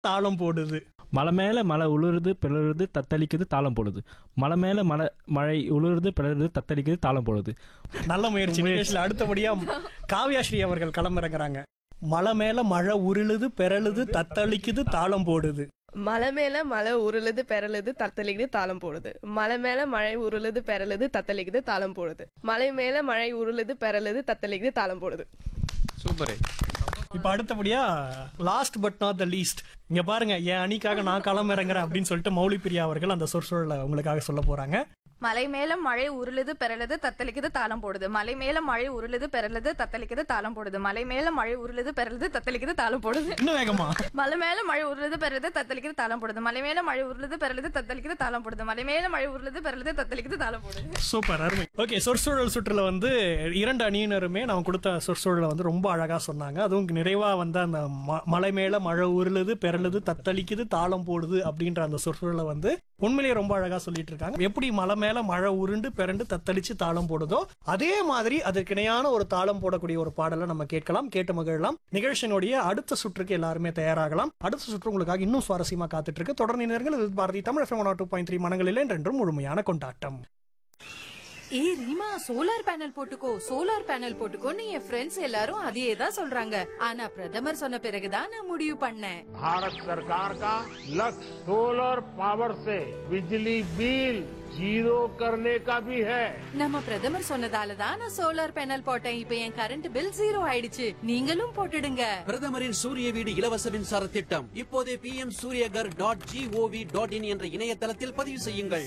தாளம் போடுது மலை மேல மலை உளுருது பிளருது தத்தளிக்குது தாளம் போடுது மலை மேல மலை மழை உளுருது பிளருது தத்தளிக்குது தாளம் போடுது நல்ல முயற்சி நிகழ்ச்சியில் அடுத்தபடியா காவ்யாஸ்ரீ அவர்கள் களமிறங்குறாங்க மலை மேல மழை உருளுது பெறலுது தத்தளிக்குது தாளம் போடுது மலை மேல மலை உருளுது பெறலுது தத்தளிக்குது தாளம் போடுது மலை மேல மழை உருளுது பெறலுது தத்தளிக்குது தாளம் போடுது மலை மேல மழை உருளுது பெறலுது தத்தளிக்குது தாளம் போடுது சூப்பர் இப்ப அடுத்தபடியா last but not the least இங்க பாருங்க என் அணிக்காக நான் களமிறங்குறேன் அப்படின்னு சொல்லிட்டு மௌலி பிரியா அவர்கள் அந்த சொற்சூழலை உங்களுக்காக சொல்ல போறாங்க மலை மேல மழை உருளுது பெறலுது தத்தளிக்குது தாளம் போடுது மலை மேல மழை உருளுது பெறலுது தத்தளிக்குது தாளம் போடுது மலை மேல மழை உருளுது பெறலுது தத்தளிக்குது தாளம் போடுது இன்னும் வேகமா மலை மேல மழை உருளுது பெறலுது தத்தளிக்குது தாளம் போடுது மலை மேல மழை உருளுது பெறலுது தத்தளிக்குது தாளம் போடுது மலை மேல மழை உருளுது பெறலுது தத்தளிக்குது தாளம் போடுது சூப்பர் அருமை ஓகே சொற்சூழல் சுற்றுல வந்து இரண்டு அணியினருமே நான் கொடுத்த சொற்சூழலை வந்து ரொம்ப அழகா சொன்னாங்க அதுவும் நிறைவா வந்து அந்த ம- மலை மேல மழை உருளுது பெறலுது தத்தளிக்குது தாளம் போடுது அப்படின்ற அந்த சொற்சூழலை வந்து உண்மையிலேயே ரொம்ப அழகா சொல்லிட்டு இருக்காங்க எப்படி மலை மேல மழை உருண்டு பிறண்டு தத்தளிச்சு தாளம் போடுதோ அதே மாதிரி அதற்கு இணையான ஒரு தாளம் போடக்கூடிய ஒரு பாடலை நம்ம கேட்கலாம் கேட்டு மகிழலாம் நிகழ்ச்சியினுடைய அடுத்த சுற்றுக்கு எல்லாருமே தயாராகலாம் அடுத்த சுற்று உங்களுக்காக இன்னும் சுவாரஸ்யமா காத்துட்டு இருக்கு தொடர்ந்து நேர்கள் இது Bharathi Tamil FM two point three மனங்களில் என்றும் முழுமையான கொண்டாட்டம் ஏ ரீமா சோலார் பேனல் போட்டுக்கோ சோலார் பேனல் போட்டுக்கோன்னு என் ஃப்ரெண்ட்ஸ் எல்லாரும் அதையே தான் சொல்றாங்க ஆனா பிரதமர் சொன்ன பிறகுதான் நான் முடிவு பண்ணேன் भारत सरकार का लक्ष्य सोलर पावर से बिजली बिल जीरो करने का भी है நம்ம பிரதமர் சொன்னதால தான் நான் சோலார் பேனல் போட்டேன் இப்ப என் கரண்ட் பில் ஜீரோ ஆயிடுச்சு நீங்களும் போட்டுடுங்க பிரதமரின் சூரிய வீடு இலவச மின்சார திட்டம் இப்போதே P M Suryaghar dot G O V dot in என்ற இணையதளத்தில் பதிவு செய்யுங்கள்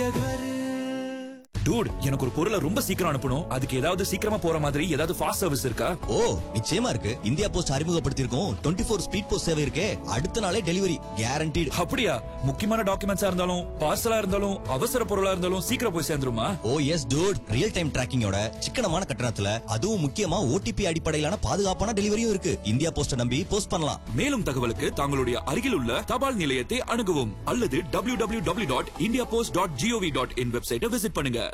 டூட் எனக்கு ஒரு பொருளை ரொம்ப சீக்கிரம் அனுப்பணும் அதுக்கு ஏதாவது சீக்கிரமா போற மாதிரி ஏதாவது ஃபாஸ்ட் சர்வீஸ் இருக்கா ஓ நிச்சயமா இருக்கு இந்தியா போஸ்ட் அறிமுகப்படுத்தியிருக்கோம் டுவெண்ட்டி ஃபோர் ஸ்பீட் போஸ்ட் சேவை இருக்கே அடுத்த நாளே டெலிவரி கேரண்டீடு அப்படியா முக்கியமான டாக்குமெண்ட்ஸா இருந்தாலும் பார்சலா இருந்தாலும் அவசர பொருளா இருந்தாலும் சீக்கிரம் போய் சேர்ந்துருமா oh yes dude real time டிராக்கிங்கோட சிக்கனமான கட்டணத்துல அதுவும் முக்கியமா ஓடிபி அடிப்படையிலான பாதுகாப்பான டெலிவரியும் இருக்கு இந்தியா போஸ்ட நம்பி போஸ்ட் பண்ணலாம் மேலும் தகவலுக்கு தங்களுடைய அருகில் உள்ள தபால் நிலையத்தை அணுகவும் அல்லது W W W dot India post dot G O V dot in வெப்சைட்டை விசிட் பண்ணுங்க